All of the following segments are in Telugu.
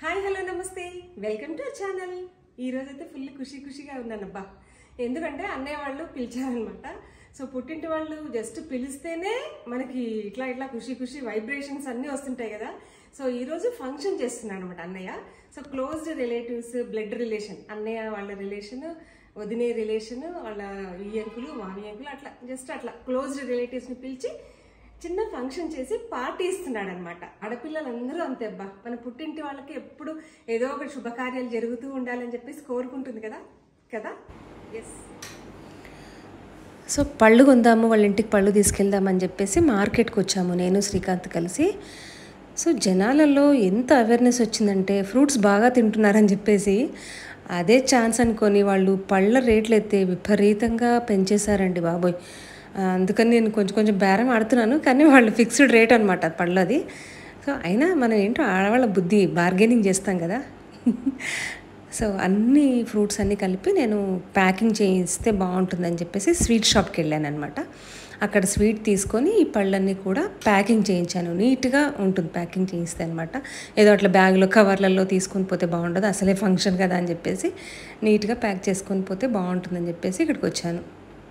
హాయ్ హలో నమస్తే వెల్కమ్ టు ఛానల్ ఈ రోజైతే ఫుల్ ఖుషి ఖుషిగా ఉన్నానబ్బా ఎందుకంటే అన్నయ్య వాళ్ళు పిలిచారనమాట సో పుట్టింటి వాళ్ళు జస్ట్ పిలిస్తేనే మనకి ఇట్లా ఇట్లా ఖుషి ఖుషి వైబ్రేషన్స్ అన్నీ వస్తుంటాయి కదా సో ఈ రోజు ఫంక్షన్ చేస్తున్నాడు అనమాట అన్నయ్య so closed relatives blood relation అన్నయ్య వాళ్ళ రిలేషన్ వదినే రిలేషన్ వాళ్ళ ఈ అంకులు మామి అంకులు అట్లా జస్ట్ అట్లా క్లోజ్డ్ రిలేటివ్స్ని పిలిచి చిన్న ఫంక్షన్ చేసి పార్టీ ఇస్తున్నాడు అనమాట ఆడపిల్లలందరూ అంతే అబ్బా మన పుట్టింటి వాళ్ళకి ఎప్పుడు ఏదో ఒకటి శుభకార్యాలు జరుగుతూ ఉండాలని చెప్పేసి కోరుకుంటుంది కదా కదా ఎస్ సో పళ్ళు కొందాము వాళ్ళ ఇంటికి పళ్ళు తీసుకెళ్దామని చెప్పేసి మార్కెట్కి వచ్చాము నేను శ్రీకాంత్ కలిసి సో జనాలలో ఎంత అవేర్నెస్ వచ్చిందంటే ఫ్రూట్స్ బాగా తింటున్నారని చెప్పేసి అదే ఛాన్స్ అనుకొని వాళ్ళు పళ్ళ రేట్లు అయితే విపరీతంగా పెంచేశారండి బాబోయ్ ఆ, అందుకని నేను కొంచెం కొంచెం బేరం ఆడుతున్నాను కానీ వాళ్ళు ఫిక్స్డ్ రేట్ అనమాట పళ్ళది సో అయినా మనం ఏంటో ఆడవాళ్ళ బుద్ధి బార్గెనింగ్ చేస్తాం కదా సో అన్ని ఫ్రూట్స్ అన్నీ కలిపి నేను ప్యాకింగ్ చేయిస్తే బాగుంటుందని చెప్పేసి స్వీట్ షాప్కి వెళ్ళాను అనమాట అక్కడ స్వీట్ తీసుకొని ఈ పళ్ళన్నీ కూడా ప్యాకింగ్ చేయించాను నీట్గా ఉంటుంది ప్యాకింగ్ చేయిస్తే అనమాట ఏదో అట్లా బ్యాగ్లో కవర్లలో తీసుకొని పోతే బాగుండదు అసలే ఫంక్షన్ కదా అని చెప్పేసి నీట్గా ప్యాక్ చేసుకొని పోతే బాగుంటుందని చెప్పేసి ఇక్కడికి వచ్చాను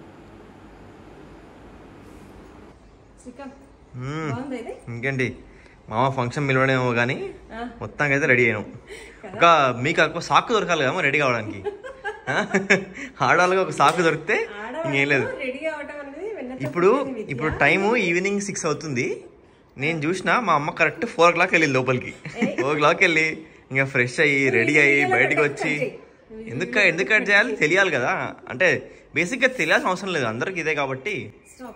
శ్రీకాంత్ మ్మ్. బాగుంది ఇది ఇంకేంటి మామ ఫంక్షన్ పిలవడేమో కానీ ఆ. మొత్తానికి అయితే రెడీ అయ్యాను ఒక మీకు ఒక సాకు దొరకాలి కదా రెడీ కావడానికి ఆ? ఆడవాళ్ళకి ఒక సాకు దొరికితే ఇంకేం లేదు రెడీ అవటం అనేది వెన్నెల ఇప్పుడు పుట్టిన విద్య. ఇప్పుడు టైము ఈవినింగ్ సిక్స్ అవుతుంది నేను చూసిన మా అమ్మ కరెక్ట్ ఫోర్ ఓ క్లాక్ వెళ్ళింది లోపలికి ఫోర్ ఓ క్లాక్ వెళ్ళి ఇంకా ఫ్రెష్ అయ్యి రెడీ అయ్యి బయటకు వచ్చి ఎందుకు ఎందుకు కట్ చేయాలి తెలియాలి కదా అంటే బేసిక్గా తెలియాల్సిన అవసరం లేదు అందరికి ఇదే కాబట్టి స్టాప్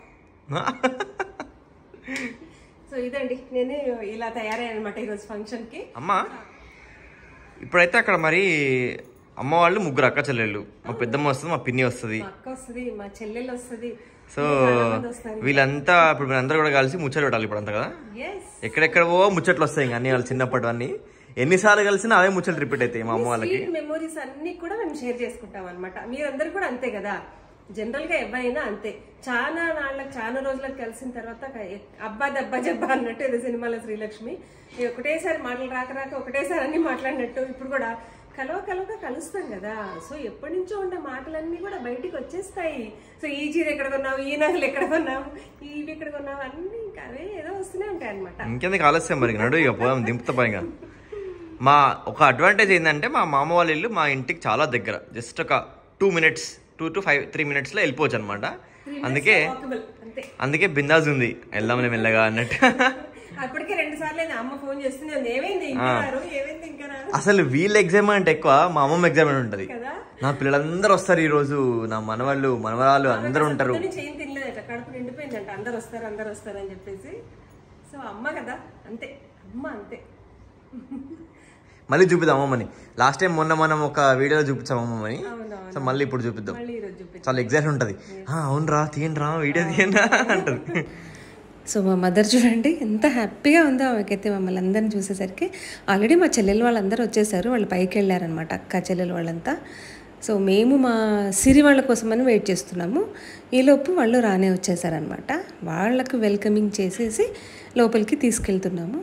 సో ఇదండి నేను ఇలా తయారయ్యాను అనమాట ఈరోజు ఫంక్షన్ కి అమ్మ ఇప్పుడైతే అక్కడ మరి అమ్మ వాళ్ళు ముగ్గురు అక్క చెల్లెళ్ళు మా పెద్దమ్మ వస్తుంది మా పిన్ని వస్తుంది మా అక్క వస్తుంది మా చెల్లెలు వస్తుంది సో వీళ్ళంతా ఇప్పుడు వీళ్ళందరూ కూడా కలిసి ముచ్చట్లు పెట్టాలి ఇప్పుడు అంతా కదా ఎస్ ఎక్కడెక్కడవో ముచ్చట్లు వస్తాయి ఇంకా అన్ని వాళ్ళు చిన్నప్పటివన్నీ ఎన్నిసార్లు కలిసినా అవే ముచ్చట్లు రిపీట్ అవుతాయి మా అమ్మ వాళ్ళకి స్వీట్ మెమోరీస్ అన్ని కూడా మేము షేర్ చేసుకుంటాం అనమాట మీరందరూ కూడా అంతే కదా జనరల్ గా ఎవరైనా అంతే చాలా నాళ్ళకి చాలా రోజులకు కలిసిన తర్వాత క- అబ్బా దబ్బా జబ్బా అన్నట్టు ఏదో సినిమాలో శ్రీలక్ష్మి ఈ ఒకటేసారి మాటలు రాక రాక ఒకటేసారి అన్ని మాట్లాడినట్టు ఇప్పుడు కూడా కలవ కలవక కలుస్తాం కదా సో ఎప్పటి నుంచో ఉండే మాటలన్నీ కూడా బయటికి వచ్చేస్తాయి సో ఈ చీర ఎక్కడ కొన్నావు ఈ నగలు ఎక్కడ కొన్నావు ఇవి ఎక్కడ కొన్నావు అన్ని ఇంకా అవే ఏదో వస్తూనే ఉంటాయి అనమాట ఇంకెందుకు ఆలస్యం మరి నడు ఇక పోదాం దింపుతా పైగా మా ఒక అడ్వాంటేజ్ ఏంటంటే మా మామ వాళ్ళ ఇల్లు మా ఇంటికి చాలా దగ్గర జస్ట్ ఒక two minutes two to five three మినిట్స్లో వెళ్ళిపోవచ్చు అనమాట అందుకే Walkable, అంతే అందుకే బిందాజ్ ఉంది వెళ్దాంలే మెల్లగా అన్నట్టు అప్పటికే రెండు సార్లు అయింది అమ్మ ఫోన్ చేస్తుంది "ఉంది, ఏమైంది ఇంకా రారు ఏమైంది ఇంకా రారు అసలు వీళ్ళ ఎగ్జామ్ అంటే ఎక్కువ మా అమ్మమ్మ ఎగ్జామ్ ఉంటది కదా నా పిల్లలందరూ వస్తారు ఈ రోజు నా మనవాళ్ళు మనవరాలు అందరూ ఉంటారు పొద్దున్న నుంచి ఏం తినలేదట కడుపు నిండిపోయిందంట అందరు వస్తారు అందరు వస్తారు అని చెప్పేసి సో అమ్మ కదా అంతే అమ్మ అంతే మళ్ళీ చూపిద్దాం అమ్మమ్మని లాస్ట్ టైం మొన్న మనం ఒక వీడియోలో చూపించాం అమ్మమ్మని అవునవును సో మళ్ళీ ఇప్పుడు చూపిద్దాం మళ్ళీ ఈరోజు చూపించు చాలా ఎగ్జైట్ ఉంటది "ఆ, అవునురా తీయండిరా వీడియో తీయండి అంటది సో మా మదర్ చూడండి ఎంత హ్యాపీగా ఉందో ఆమెకైతే మమ్మల్ని అందరిని చూసేసరికి ఆల్రెడీ మా చెల్లెలు వాళ్ళందరూ వచ్చేసారు వాళ్ళు పైకి వెళ్ళారనమాట అక్క చెల్లెలు వాళ్ళంతా సో మేము మా సిరి వాళ్ళ కోసమని వెయిట్ చేస్తున్నాము ఈలోపు వాళ్ళు రానే వచ్చేసారనమాట వాళ్ళకు వెల్కమింగ్ చేసేసి లోపలికి తీసుకెళ్తున్నాము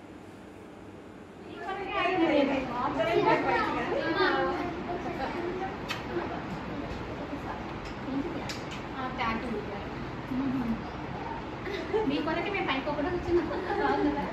మీ కొరకే మేము పైకి ఒకటి కూర్చున్నాం బాగుందా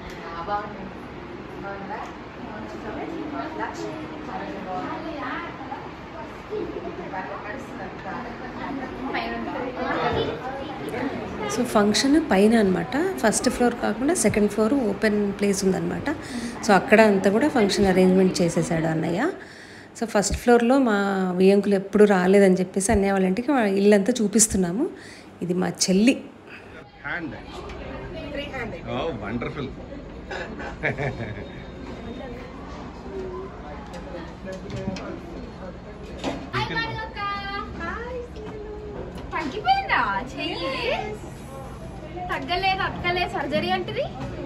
సో ఫంక్షన్ పైన అనమాట ఫస్ట్ ఫ్లోర్ కాకుండా సెకండ్ ఫ్లోర్ ఓపెన్ ప్లేస్ ఉందన్నమాట సో అక్కడ అంతా కూడా ఫంక్షన్ అరేంజ్మెంట్ చేసేసాడు అన్నయ్య సో ఫస్ట్ ఫ్లోర్లో మా వియంకులు ఎప్పుడు రాలేదని చెప్పేసి అన్నయ్య వాళ్ళ ఇంటికి వాళ్ళ ఇల్లంతా చూపిస్తున్నాము ఇది మా చెల్లి hand. Oh, wonderful. తగ్గిపోయిందా చెయ్యి తగ్గలేదు అక్కలే సర్జరీ అంటది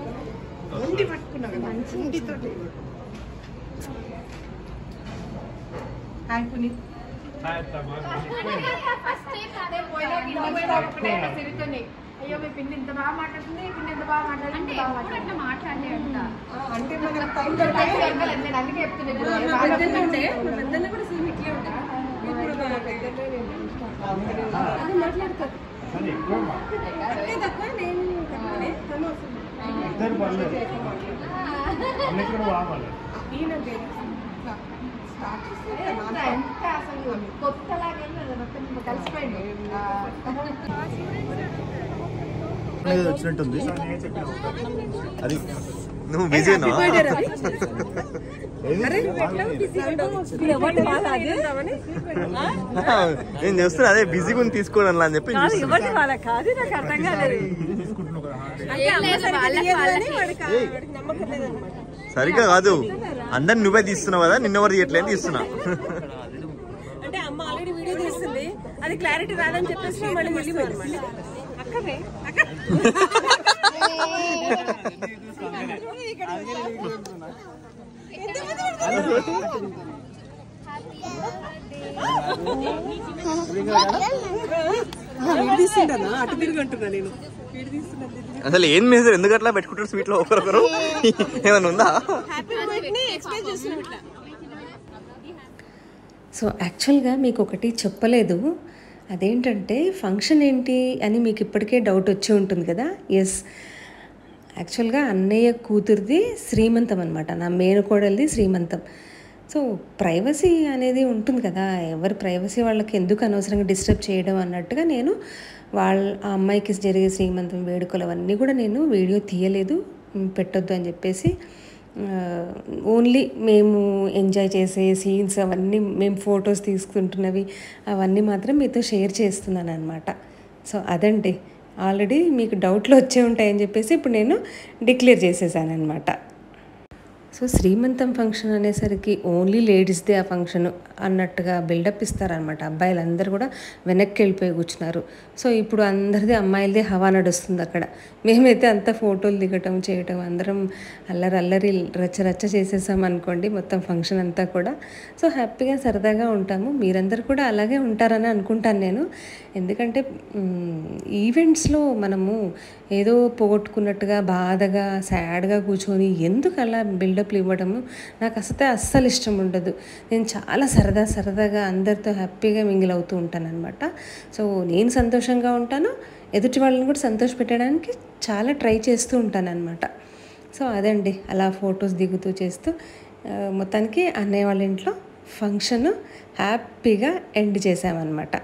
హాయ్ పునీత్ ఫస్ట్ అదే పోయినా తిరుగుతున్నాయి అయ్యో మీ పిన్ని ఇంత బాగా మాట్లాడుతుంది ఈ పిన్ని ఇంత బాగా మాట్లాడుతుంది అంటే ఇంత బాగా ఎప్పుడు అట్లా మాట్లాడే అంట అంటే మనకు టైం మాట్లాడుతుంది నేను అందుకే చెప్తున్నా ఇప్పుడు మా బాగా పెద్దలు ఉంటే మా పెద్దలు కూడా సేమ్ ఇట్లే ఉంటారు ఇప్పుడు మా పెద్దలు అది మాట్లాడతారు అంటే తక్కువ నేను తక్కువనే తను అసలు ఈయన వేరే ఇట్లా స్టార్ట్ చేస్తే ఎంత ఎంత అసలు కొత్తలాగా ఏం లేదు, మొత్తం కలిసిపోయింది ఏదో వచ్చినట్టుంది అది నువ్వు బిజీనా నేను చూస్తున్నా అదే బిజీగా ఉంది తీసుకోవడం అని చెప్పి చూస్తున్నా. ఏం లేదు వాళ్ళకి వాళ్ళకి నమ్మకం లేదన్నమాట సరిగ్గా కాదు అందరిని నువ్వే తీస్తున్నావు కదా నిన్నెవరు తీయట్లేదు తీస్తున్నా అంటే అమ్మ ఆల్రెడీ వీడియో తీస్తుంది అది క్లారిటీ రాదని చెప్పేసి మళ్ళీ వెళ్ళిపోయింది అక్కడే అక్క తీస్తుంటానా అటు తిరిగి అంటున్నా నేను వీడు తీస్తున్నా అసలు ఏం మెసేజ్ ఎందుకు అట్లా పెట్టుకుంటారు స్వీట్ లో ఒకరొకరు ఏమైనా ఉందా హ్యాపీ బర్త్డే ఎక్స్ప్లెయిన్ చేస్తున్నాం ఇట్లా సో యాక్చువల్గా మీకు ఒకటి చెప్పలేదు అదేంటంటే ఫంక్షన్ ఏంటి అని మీకు ఇప్పటికే డౌట్ వచ్చి ఉంటుంది కదా ఎస్ యాక్చువల్గా అన్నయ్య కూతురిది శ్రీమంతం అనమాట నా మేనకోడలిది శ్రీమంతం సో ప్రైవసీ అనేది ఉంటుంది కదా ఎవరి ప్రైవసీ వాళ్ళకి ఎందుకు అనవసరంగా డిస్టర్బ్ చేయడం అన్నట్టుగా నేను వాళ్ళ ఆ అమ్మాయికి జరిగే శ్రీమంతం వేడుకలు అవన్నీ కూడా నేను వీడియో తీయలేదు ఉమ్, పెట్టొద్దు అని చెప్పేసి ఓన్లీ మేము ఎంజాయ్ చేసే సీన్స్ అవన్నీ మేము ఫొటోస్ తీసుకుంటున్నవి అవన్నీ మాత్రం మీతో షేర్ చేస్తున్నాను అనమాట సో అదండి ఆల్రెడీ మీకు డౌట్లు వచ్చే ఉంటాయని చెప్పేసి ఇప్పుడు నేను డిక్లేర్ చేసేసాను అనమాట సో శ్రీమంతం ఫంక్షన్ అనేసరికి ఓన్లీ లేడీస్దే ఆ ఫంక్షన్ అన్నట్టుగా బిల్డప్ ఇస్తారనమాట అబ్బాయిలందరూ కూడా వెనక్కి వెళ్ళిపోయి కూర్చున్నారు సో ఇప్పుడు అందరిది అమ్మాయిలదే హవా నడుస్తుంది అక్కడ మేమైతే అంత ఫోటోలు దిగటం చేయటం అందరం అల్లరి అల్లరి రచ్చ రచ్చ చేసేసాం అనుకోండి మొత్తం ఫంక్షన్ అంతా కూడా సో హ్యాపీగా సరదాగా ఉంటాము మీరందరూ కూడా అలాగే ఉంటారని అనుకుంటాను నేను ఎందుకంటే ఈవెంట్స్లో మనము ఏదో పోగొట్టుకున్నట్టుగా బాధగా సాడ్గా కూర్చొని ఎందుకు అలా బిల్డప్లు ఇవ్వడము నాకు అసలు అస్సలు ఇష్టం ఉండదు నేను చాలా సరదా సరదాగా అందరితో హ్యాపీగా మింగిల్ అవుతూ ఉంటాను అనమాట సో నేను సంతోషంగా ఉంటాను ఎదుటి వాళ్ళని కూడా సంతోష పెట్టడానికి చాలా ట్రై చేస్తూ ఉంటాను అనమాట సో అదండి అలా ఫొటోస్ దిగుతూ చేస్తూ ఆ, మొత్తానికి అన్నయ్య వాళ్ళ ఇంట్లో ఫంక్షన్ హ్యాపీగా ఎండ్ చేసామన్నమాట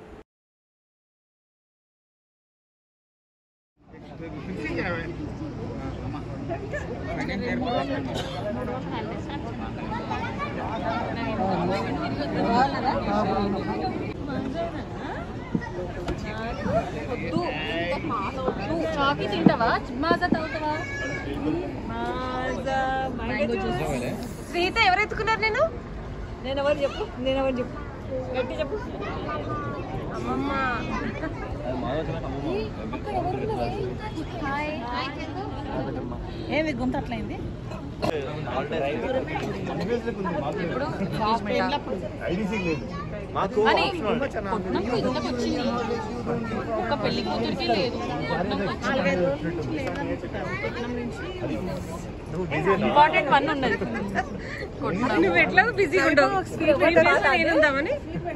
చాకీ తింటావా మాజా తాగుతావా శ్రీత ఎవరు ఎత్తుకున్నారు నేను నేను ఎవరు చెప్పు నేను ఎవరు చెప్పు గట్టి చెప్పు అమ్మమ్మ హాయ్ ఏమి గొంతు అట్లయింది మాకు నాకు ఇంట్లోకి వచ్చింది ఒక పెళ్లి కూతురికి లేదు ఇంపార్టెంట్ వన్ ఉన్నది నువ్వు ఎట్లా బిజీ ఉండవు నేనుందామని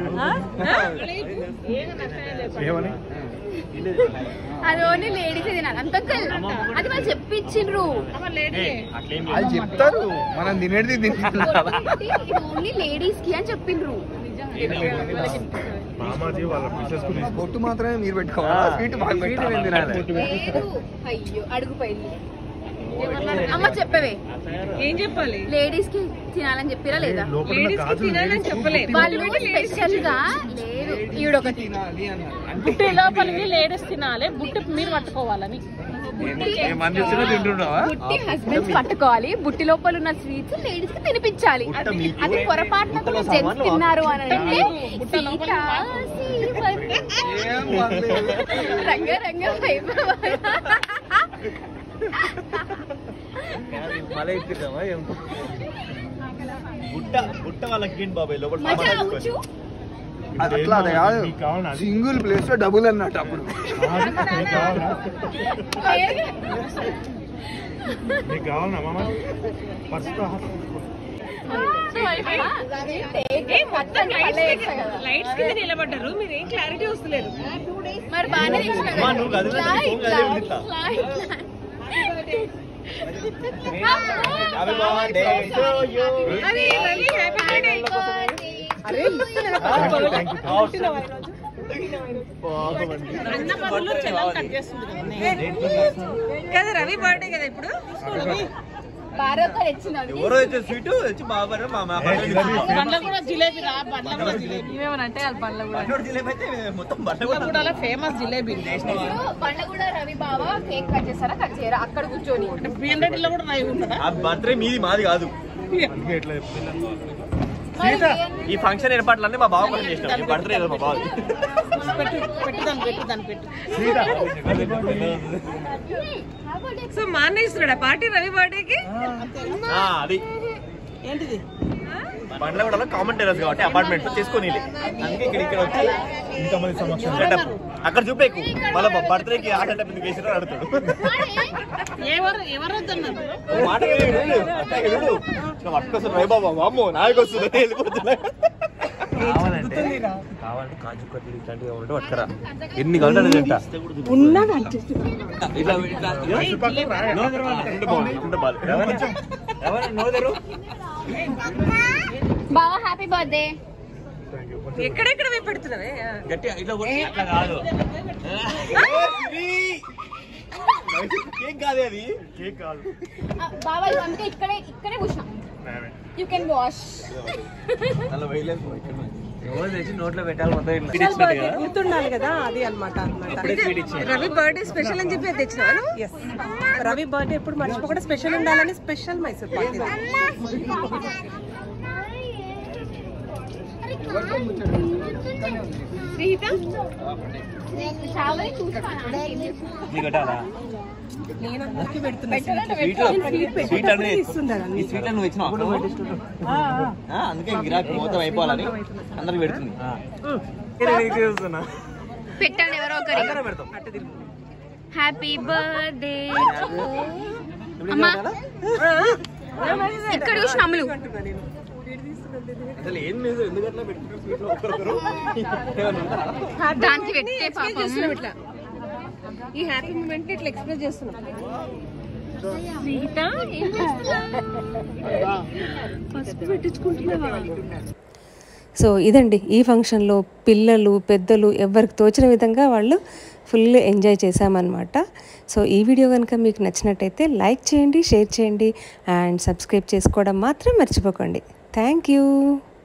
అది ఓన్లీ లేడీస్ తినాలి అంత అది వాళ్ళు చెప్పించిండ్రు వాళ్ళు చెప్తారు మనం తినేది తింటున్నాం ఇది ఓన్లీ లేడీస్ కి అని చెప్పిండ్రు పొట్టు మాత్రమే మీరు పెట్టుకోవాలి స్వీట్ బాగా పెట్టాలి లేదు అయ్యో అడుగుపోయింది అమ్మ చెప్పవే ఏం చెప్పాలి లేడీస్ కి తినాలని చెప్పిరా లేదా లేడీస్ కి తినాలని చెప్పలేదు వాళ్ళు స్పెషల్ గా లేదు ఈవిడొకటి బుట్టి లోపలికి లేడీస్ తినాలి బుట్టి మీరు పట్టుకోవాలని తింటున్నావా బుట్టి హస్బెండ్స్ పట్టుకోవాలి బుట్టి లోపల ఉన్న స్వీట్స్ లేడీస్ కి తినిపించాలి అది పొరపాటున కూడా జెంట్స్ తిన్నారు అని అంటే సీత, సీత, రంగ రంగ వైభవ. బుట్ట బుట్ట వాళ్ళకి బాబాయ్ లోపల మజా ఊచు అది అట్లా అది కాదు మీకు కావాలా అది? సింగిల్ ప్లేస్ లో డబుల్ అన్నట్టు అప్పుడు మీకు కావాలా మీకు కావాలన్నా మామ ఫస్ట్ లైట్స్ కింద నిలబడ్డారు మీరు ఏం క్లారిటీ వస్తలేదు మరి బాగానే తెచ్చినా అమ్మా, నువ్వు గదిలో కదా. ఫోన్ గదిలో ఉండిస్తా. Happy birthday to you. అది రవి హ్యాపీ బర్త్డే అరే అన్న పనులు చెల్లెలు కట్ చేస్తుంది కదా రవి బర్త్డే కదా ఇప్పుడు భారత్ తెచ్చినది ఎవరో వచ్చే స్వీట్ వచ్చి బాబారు మా మా బండ్ల కూడా జిలేబీ రా బండ్ల కూడా జిలేబీ ఏమనంటే వాళ్ళ పనులు కూడా పన్నోడు జిలేబీ అయితే మొత్తం బట్ట కూడా కూడా ఫేమస్ జిలేబీ ఇప్పుడు బండ్లగూడ రవి బావ కేక్ కట్ చేస్తారా కట్ చేయరా అక్కడ కూర్చొని బియ్యం రెడ్డిలో కూడా రాయి ఉంటుందా ఆ బర్త్డే మీది మాది కాదు అందుకే ఎట్లా చెప్తున్నా మరి ఈ ఫంక్షన్ ఏర్పాట్లన్నీ మా బావ కోసం చేసినాం ఈ బర్త్డే మా బావ పెట్టు పెట్టు దాన్ని పెట్టు దాన్ని పెట్టు సో మా అన్న ఇస్తున్నాడా పార్టీ రవి బర్త్డేకి ఆ, అది ఏంటిది బండ్ల కూడా కామన్ టెరస్ కాబట్టి అపార్ట్మెంట్ చేసుకొని అందుకే ఇక్కడ ఇక్కడ వచ్చి ఇంతమంది సమక్షం సెటప్ అక్కడ చూపేకు మళ్ళీ బర్త్డేకి ఆ సెటప్ ఎందుకు వేసినా అడుగుతాడు ఎవరు ఎవరు వద్దన్నారు ఓ మాట విను, విను. అట్లా విను. ఇట్లా పట్టుకొస్తుంది రే బాబా అమ్మో నాకు వస్తుంది వెళ్ళిపోతున్నా కావాలంటే కావాలంటే కాజు కట్లీ ఇట్లాంటివి కావాలంటే పట్టుకరా ఎన్ని గంటలు తింటా ఇట్లా ఇట్లా నో తెరవాలి. రెండు బాల్, రెండు బాల్. ఎవరు? ఎవరు? నో తెరు. బావ హ్యాపీ బర్త్డే ఎక్కడెక్కడ పోయి పెడుతున్నావే గట్టిగా ఇట్లా కొట్టి అట్లా కాదు కేక్ కాదే అది కేక్ కాదు బావ ఇది అందుకే ఇక్కడే ఇక్కడే కూర్చున్నా యూ కెన్ వాష్ అలా వేయలేదు ఎవరు తెచ్చి నోట్లో పెట్టాలి మొత్తం ఇట్లా గుర్తుండాలి కదా అది అనమాట అనమాట అప్పుడే స్వీట్ ఇచ్చింది రవి బర్త్డే స్పెషల్ అని చెప్పి అది తెచ్చినాను ఎస్ రవి బర్త్డే ఎప్పుడు మర్చిపోకుండా స్పెషల్ ఉండాలని స్పెషల్ మైసూర్ పాక్ శ్రీహిత చావని చూస్తాను నీకు కట్టాలా నేను అందరికీ పెడుతున్నా స్వీట్ స్వీట్ అన్ని ఈ స్వీట్ నువ్వు ఇచ్చినావు ఆ, అందుకే గిరాకీ మొత్తం అయిపోవాలని అందరికి పెడుతుంది పెట్టండి ఎవరో ఒకరి అందరం పెడతాం హ్యాపీ బర్త్డే అమ్మా ఇక్కడ చూసిన అమ్ములు అసలు ఏం లేదు ఎందుకు అట్లా పెట్టుకుంటారు స్వీట్ లో ఒకరొకరు ఏమన్నా ఉందా? దానికి పెట్టే పాపం ఇట్లా ఈ హ్యాపీ మూమెంట్ ఇట్లా ఎక్స్ప్రెస్ చేస్తున్నాం సో ఇదండి ఈ ఫంక్షన్లో పిల్లలు పెద్దలు ఎవరికి తోచిన విధంగా వాళ్ళు ఫుల్ ఎంజాయ్ చేశామన్నమాట సో ఈ వీడియో కనుక మీకు నచ్చినట్టయితే లైక్ చేయండి షేర్ చేయండి అండ్ సబ్స్క్రైబ్ చేసుకోవడం మాత్రం మర్చిపోకండి థ్యాంక్ యూ